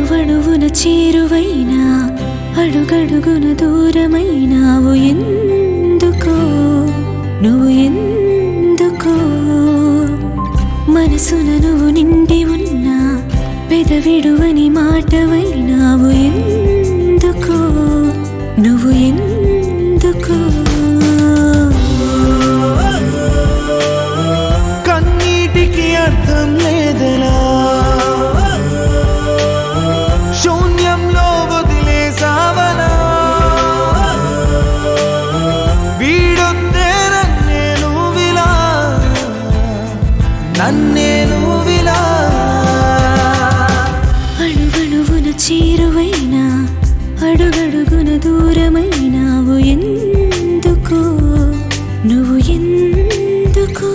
అణువణువున చేరువైనా అడుగడుగున దూరమైనావు ఎందుకో నువ్వు ఎందుకో మనసున నువ్వు నిండి ఉన్నా పెదవిడువని మాటవైనావు ఎందుకో నువ్వు ఎందుకో కన్నీటికి అర్థం లేదలా శూన్యంలో వదిలేసావనా వీడొద్దే నన్నే నువ్విలా నన్నే నువ్విలా అణువణువున చేరువైనా అడుగడుగున దూరమైనావు ఎందుకో నువ్వు ఎందుకో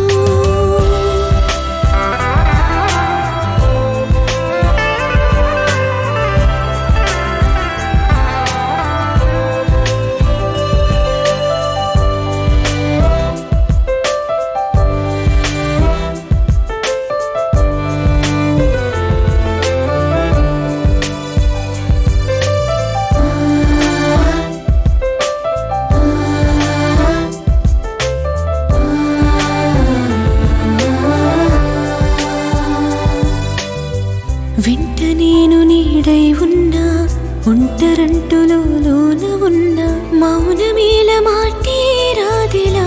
వెంట నేను నీడై ఉన్నా ఒంటరంటులోన ఉన్నా మౌనమేల మాటే రాదిలా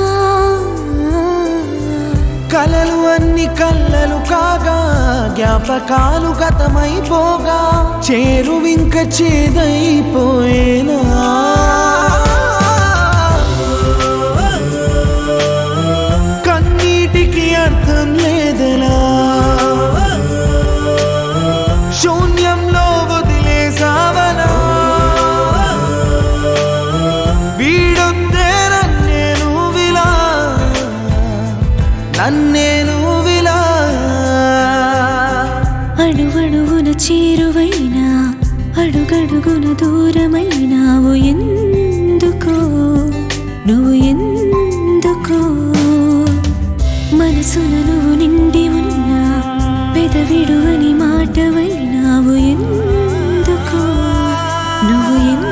కలలు అన్ని కళ్ళలు కాగా జ్ఞాపకాలు గతమైపోగా చేరువింక చేదైపోయేనా కన్నీటికి అర్థం లేదలా శూన్యంలో వదిలేసావనా వీడొద్దే నన్నే నువ్విలా నన్నే నువ్విలా అణువణువున చేరువైనా అడుగడుగున దూరమైనావు ఎందుకో నువ్వు ఎందుకో మనసున నువ్వు నిండి ఉన్నా పెదవిడువని మాటవైనావు ఎందుకో నువ్వు ఎందుకో